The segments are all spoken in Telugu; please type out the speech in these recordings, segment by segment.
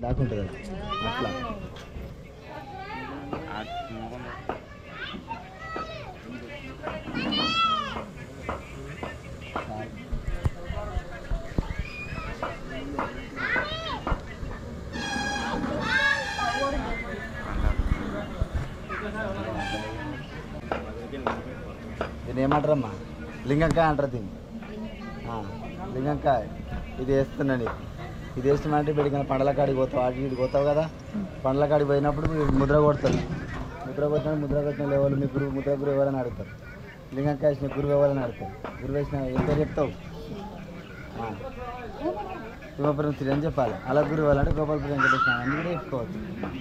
దాకుంటుంది అట్లా దీన్ని ఏమంటారమ్మా లింగంకాయ అంటారు దీన్ని ఆ, లింగంకాయ ఇది వేస్తున్నా నీకు ఇది వేస్తున్నా అంటే పెడిగిన పండ్ల కాడికి పోతావు అటు ఇటు పోతావు కదా పండ్ల కాడికి పోయినప్పుడు మీరు ముద్ర కొడతారు ముద్ర కొట్టిన ముద్ర కొట్టిన లేవాలి మీ గురువు ముద్ర గురువు ఎవరని అడుగుతారు లింగంకాయ వేసిన గురువు ఎవరని అడుగుతారు గురువు వేసిన ఏం పేరు చెప్తావు ఆ. శివపురం శ్రీ అని చెప్పాలి అలా గురువు వాళ్ళంటే గోపాలపురం వెంకటేశ్వర అని కూడా చెప్పుకోవచ్చు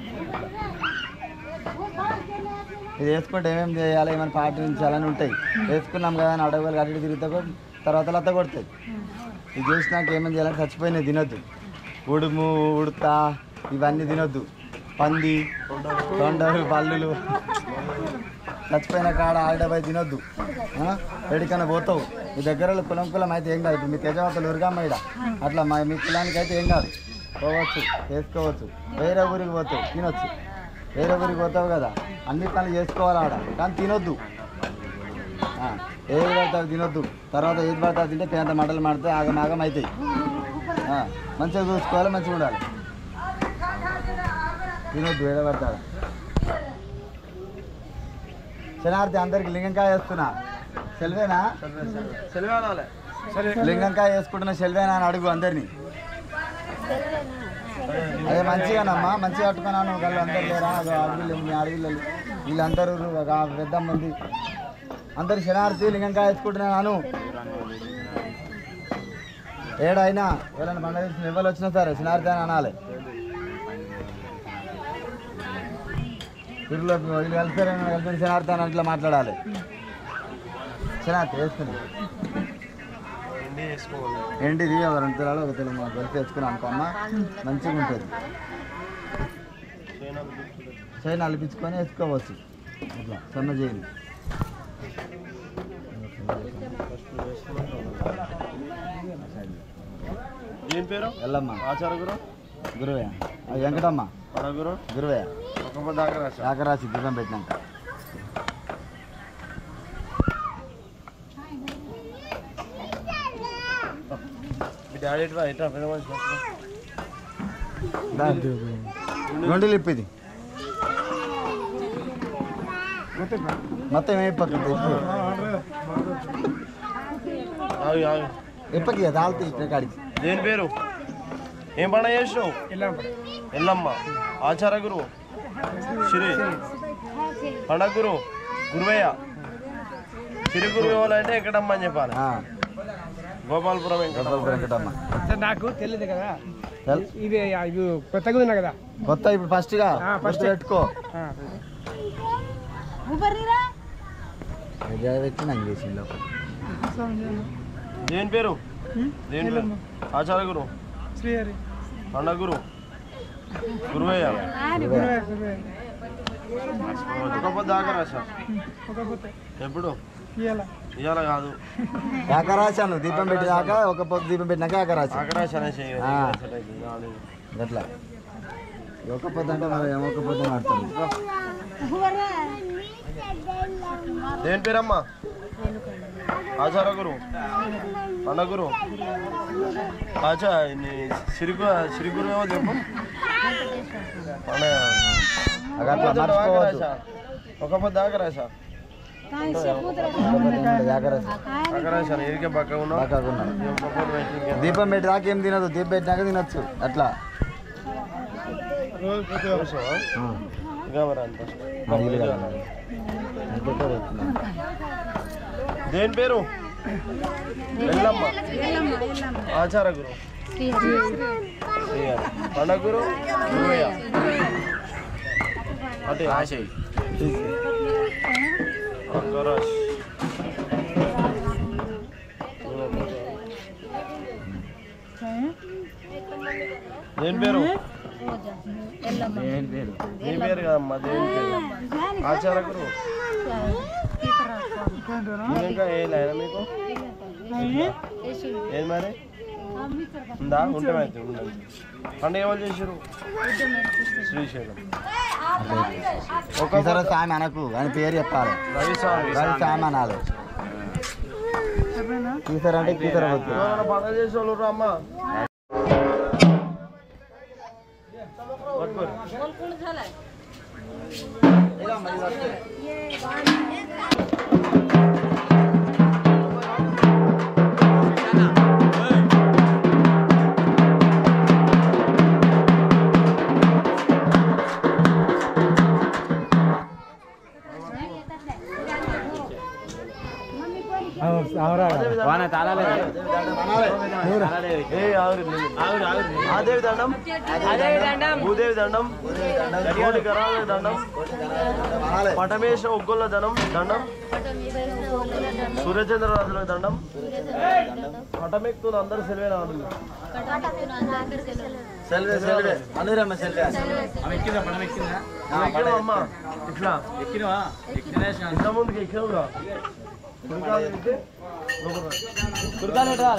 ఇది వేసుకుంటే ఏమేమి చేయాలి ఏమైనా పాటించాలని ఉంటాయి వేసుకున్నాం కదా అని అడగలు అటు ఇటు తిరిగితే కూడా తర్వాత లత్త కొడుతుంది ఇది చేసినాక ఏమేమి చేయాలని చచ్చిపోయినాయి తినొద్దు ఉడుము ఉడతా ఇవన్నీ తినొద్దు పంది తొండలు పల్లులు చచ్చిపోయిన కాడ ఆడబోయి తినొద్దు ఆ? ఎడికైనా పోతావు మీ దగ్గర కులం కులం అయితే ఏం కాదు ఇప్పుడు మీ తెజవతలు ఉరగమ్మ ఈడ అట్లా మా మీ కులానికి అయితే ఏం కాదు పోవచ్చు చేసుకోవచ్చు వేరే ఊరికి పోతావు తినొచ్చు వేరే ఊరికి పోతావు కదా అన్ని పనులు చేసుకోవాలి ఆడ కానీ తినొద్దు ఆ, ఏది పడితే అది తినొద్దు తర్వాత ఏది పడితే అది తింటే పేద మంటలు మాడితే ఆగం ఆగం అవుతాయి ఆ, మంచిగా చూసుకోవాలి మంచిగా ఉండాలి తినొద్దు ఏడ పడతాడు శనార్థి అందరికి లింగంకాయ వేస్తున్నా సెల్వేనా లింగంకాయ వేసుకుంటున్న సెల్వేనా అని అడుగు అందరినీ అదే మంచిగానమ్మా మంచిగా కట్టుకున్నాను వాళ్ళు అందరు లేరా అదో అడవిలు మీ అడవిలు వీళ్ళందరూ ఒక పెద్ద మంది అందరు శనార్థి లింగంకాయ వేసుకుంటున్నాను ఏడైనా ఎవరైనా పండుగ చేసిన ఎవరు వచ్చినా సరే శనార్థి అని అనాలి ఊరిలో వీళ్ళు కలిసారని కలిసి శనార్థి అని అట్లా మాట్లాడాలి శనార్థి వేసుకుని ఏంటిది ఒక రెండు తులాలు ఒక తులం కలిసి తెచ్చుకున్నాం అనుకోమ్మ మంచిగా ఉంటుంది చైన్ అలిపించుకొని వేసుకోవచ్చు అట్లా సన్న చేయని ఏం పేరు ఎల్లమ్మ ఆచార గురు గురువే ఆ వెంకటమ్మ గురు గురువే ఒక దాకా రాశా రాకరాసి దీపం పెట్టినాక మీ డాడీ ఎట్లా ఎట్లా పెద్ద మనిషి గుండెలు ఇప్పిది మొత్తం ఏమైపోతుంది ఆగు ఆగు ఇప్పకి తాగుతుంది కాడికి దేని పేరు ఏం పండుగ చేసినావు ఎల్లమ్మ ఆచార గురు శ్రీ పండగ గురు గురువయ్య సిరి గురువు ఎవరంటే వెంకటమ్మ అని చెప్పాలి ఆ, గోపాలపురం వెంకటమ్మ గొప్ప వెంకటమ్మ సార్ నాకు తెలియదు కదా తెల్- ఇది ఇది కొత్తగా ఉన్నా కదా కొత్త ఇప్పుడు ఫస్ట్గా ఆ, ఫస్ట్ first. పెట్టుకో ఆ. విజయ పెట్టి నాకు చేసిండు దేని పేరు దేని పేరు ఆచార గురు శ్రీహరి పండగ గురు గురువయ్య గురువే. ఒక దాకా రాశా ఒక కొత్త ఎప్పుడు ఇవాళ ఇవాళ కాదు ఏకరాశాను దీపం పెట్టినాక ఒక పొద్దు దీపం పెట్టినాక ఏకరాశి ఆకరాశ అనేసి ఆ. అట్లా ఒక పొద్దు అంటే మరి ఒక పొద్దు ఆడతారు దేని పేరమ్మా ఆచార గురు పండగ గురు ఆచా సిరిగు సిరిగురు ఏమో చెప్పు పండగ అట్లా మర్చిపోవద్దు ఒక పొద్దు ఆకరాశా ఒక పొద్దు ఉంటుంది ఏకరాశి ఆకరాశా ఎరికే పక్క ఉన్నావు బాగా ఉన్నాడు ఒక పొద్దు పెట్టి ఇంకేం. దీపం పెట్టినాక ఏం తినదు దీపం పెట్టినాక తినొచ్చు అట్లా చూసావా? ఆ. ఇంకా మరి అంత ఆ, ఇల్లు కదా. ఇంకొక పెట్టుకున్నాను. దేని పేరు ఎల్లమ్మ ఆచార గురు శ్రీహరి. పండగ గురు గురువయ్య అటే ఆశయ్ అంగరాజ్ దేని పేరు దేని పేరు నీ పేరు కదమ్మా దేని పేరు ఆచార గురు ఇంకా ఏ లేదా మీకు ఏది మరి ఉందా ఉంటే అయితే ఉండండి పండుగ ఎవరు చేసారు శ్రీశైలం ఈసారి సామి అనకు అని పేరు చెప్పాలి రవిస్వామి రవి సామి అనాలి కీసర అంటే కీసర వద్దు ఎవరైనా పండుగ చేసే వాళ్ళు రా అమ్మ పట్టుకోరు ఏ ఆవిరి ఆదేవి దండం భూదేవి దండం కోటి కరాల దండం పటమేశ ఉగ్గొల్ల దండం దండం సూర్యచంద్రరాజుల దండం పటమెక్కులు అందరూ సెలవే రావాలి సెల్వే సెల్వే అనురమ్మ సెల్వే ఎక్కినావా అమ్మ ఇట్లా ఇంత ముందుకి ఎక్కినవుగా కుడికాలు పెట్టి లోపలికి రా.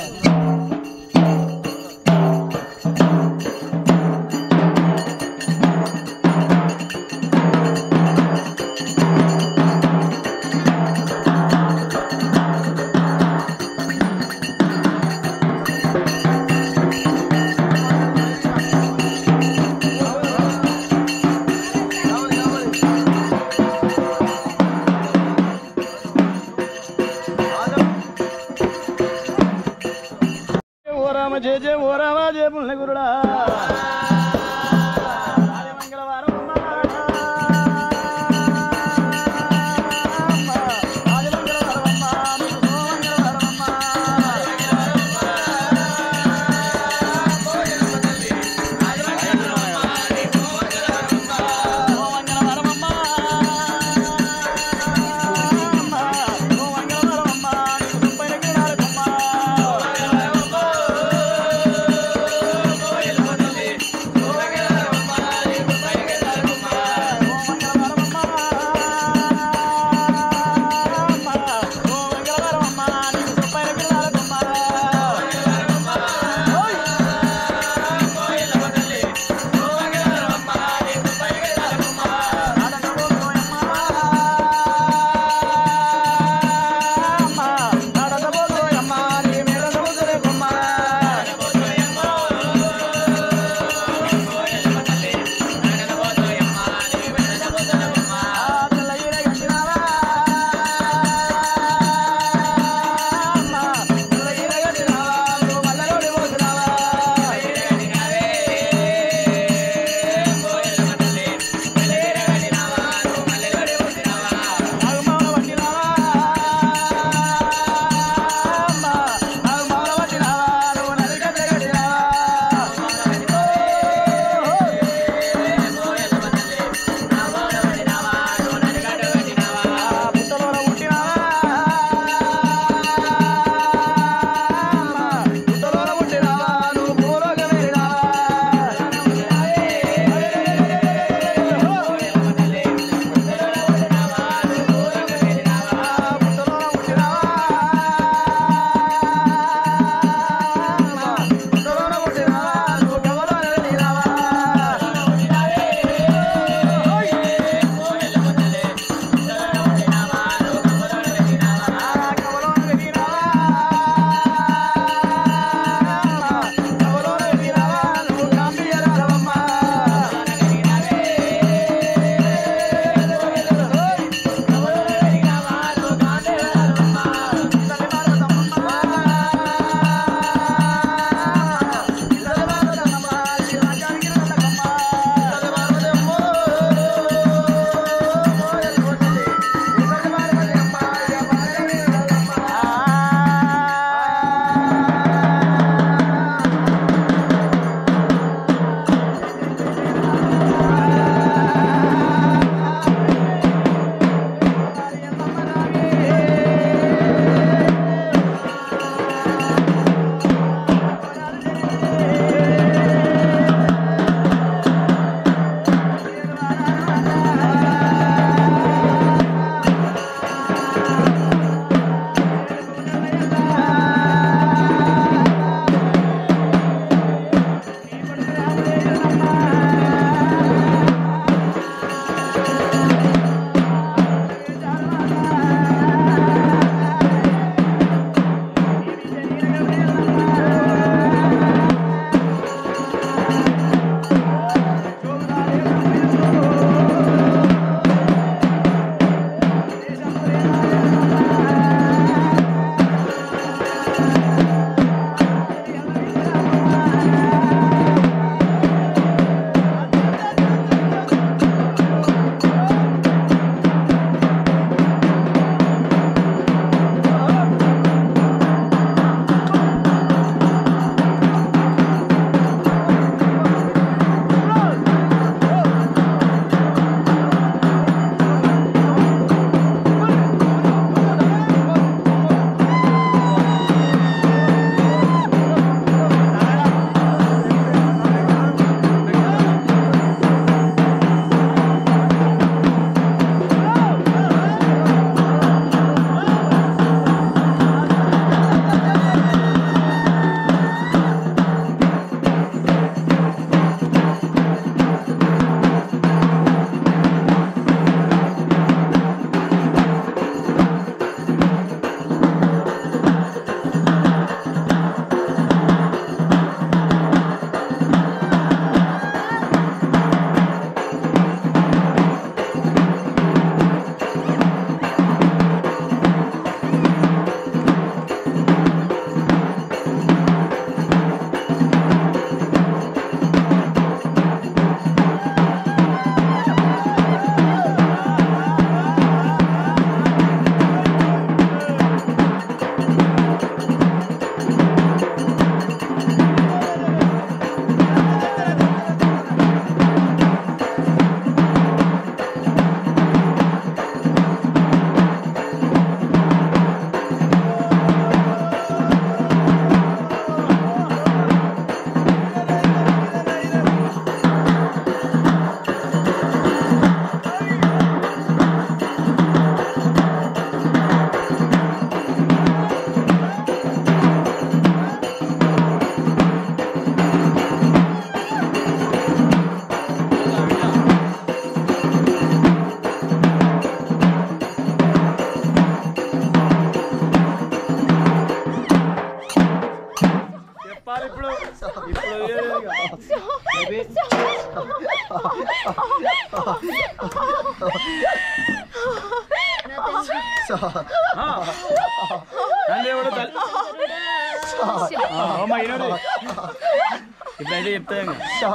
తల్లి ఎవడు తల్లి ఆ, అమ్మ ఈనాడు ఇప్పుడైతే చెప్తాను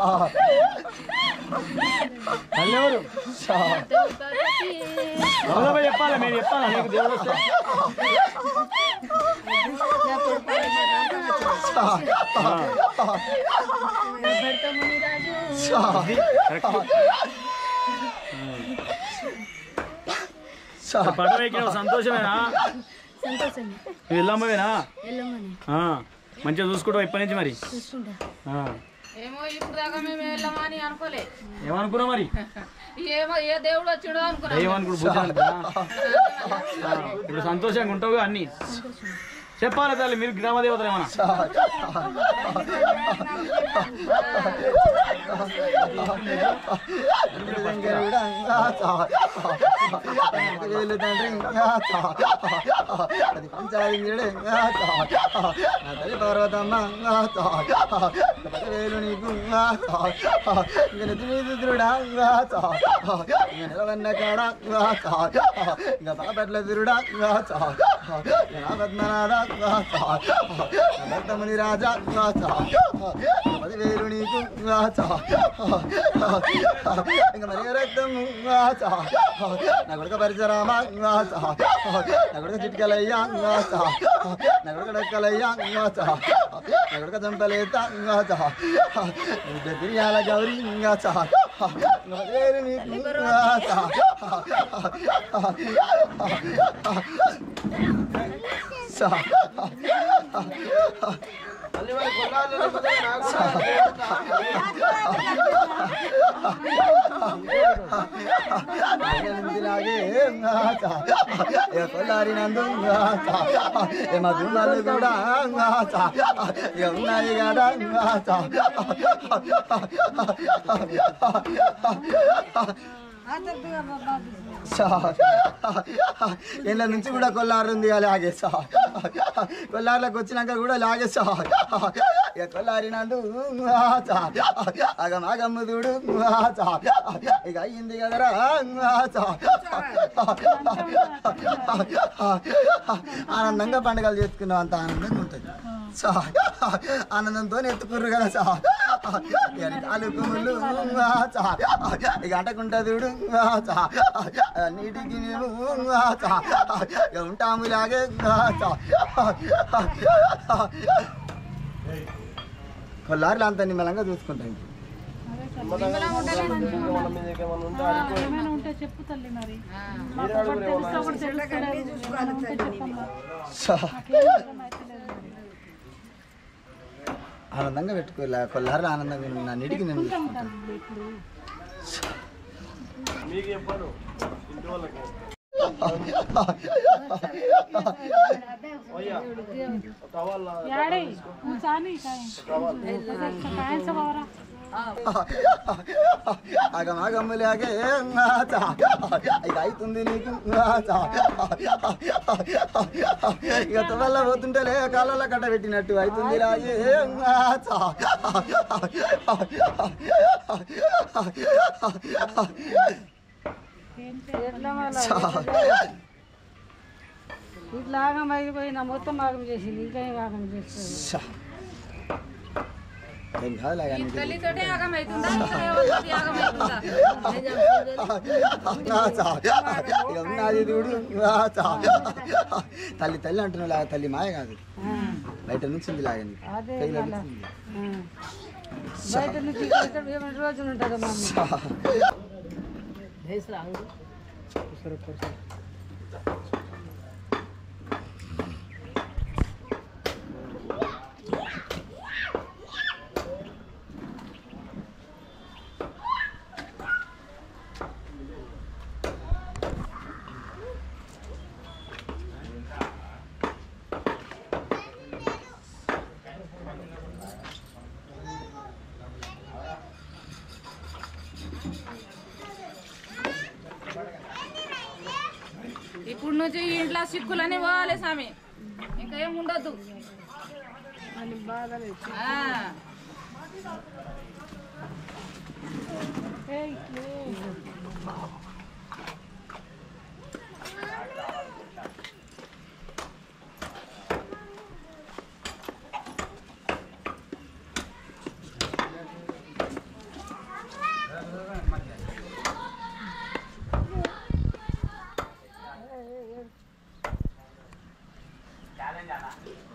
తల్లి ఎవరు ఎవరో చెప్పాలి మీరు చెప్పాలా నీకు దేవుడు వస్తే పడవ ఎక్కిన సంతోషమేనా సంతోషం నువ్వు వెళ్ళమ్మవేనా వెళ్ళమని ఆ, మంచిగా చూసుకుంటావు ఇప్పటి నుంచి మరి చూసుకుంటా ఆ. ఏమో ఇప్పుడు దాకా మేము వెళ్ళమని అనుకోలే ఏమనుకున్నావు మరి ఏమో ఏ దేవుడు వచ్చిండో అనుకున్నాం ఏమనుకుడు భుజాలు ఇప్పుడు సంతోషంగా ఉంటావు అన్ని చెప్పాలి తల్లి మీరు గ్రామ దేవతలు ఏమన్నా వేలు తండ్రి అది పంచాలింగుడే తల్లి పార్వతమ్మ వేలు నీకు గణితుడా నిలవన్న కాడ ఇంకా బాపట్ల తిరుడా పద్మనాథ భక్తముని రాజా పదివేలు నీకు ఇంకా మరి రక్తము నా కొడుక పరిచరామ నా కొడుక చిట్కలయ్యా నా కొడుక డక్కలయ్యా నా కొడుక చంపలేత తిరియాల గౌరీ పదివేలు నీకు లాగే కొల్లారి నందు ఏ మధుమలు కూడా ఉన్నాయి కదా ఇళ్ళ నుంచి కూడా కొల్లారు ఉంది అలాగే సా కొల్లారులోకి వచ్చినాక కూడా లాగే సా ఇక కొల్లారి నందు అగం అగమ్ము చూడు ఇక అయ్యింది కదరా ఆనందంగా పండుగలు చేసుకున్నాం అంత ఆనందంగా ఉంటుంది సా ఆనందంతో ఎత్తుకుర్రు కదా సా అలుకుములు ఇక అంటకుంటా చూడు నీటికి మేము ఇక ఉంటాము ఇలాగే కొల్లారులు అంత నిమ్మలంగా చూసుకుంటాం మన మీద ఏమైనా ఉంటే అడుగు. ఏమైనా ఉంటే చెప్పు తల్లి మరి మీరే అడుగురే తెలుసా కూడా తెలుస్తలేదు ఏమైనా ఉంటే చెప్పమ్మా సా నాకేం అర్థమైతలేదు మరి. ఆనందంగా పెట్టుకోలే కొల్లారులు ఆనందంగా ఉన్నా నీటికి నేను చూసుకుంటాను తల్లి ఇప్పుడు మీకు చెప్పాను ఇంటి వాళ్ళకి అయ్యా టవల్ యాడే నువ్వు చాని కాయం సవారా ఆగం ఆగమ్ములాగే ఇక అవుతుంది నీకు ఇక తువల్ల పోతుంటేలే కాళ్ళలో కట్ట పెట్టినట్టు అవుతుంది రాగే ఇట్లా ఆగం అయిపోయినా మొత్తం ఆగం చేసింది ఇంకా ఏం ఆగం చేస్తుంది ఏం కాదులే కానీ తల్లితోటే యాగం అవుతుందా ఇంకా ఎవరితోటి యాగం అవుతుందా ఇక ఉన్నది చూడు తల్లి తల్లి అంటున్నావు లాగా తల్లి మాయ కాదు బయట నుంచి ఉంది లాగా నీకు. అదే కైలో మళ్ళా. నుంచి ఉంది. ఆ. బయట నుంచి ఇక్కడ ఏమైనా రోజులు ఉంటుందా మమ్మీ ఇప్పుడు నుంచి ఈ ఇంట్లో సిక్కులని పోవాలి స్వామి ఇంకా ఏం ఉండొద్దు ఆ. ఛాలెంజ్ అన్న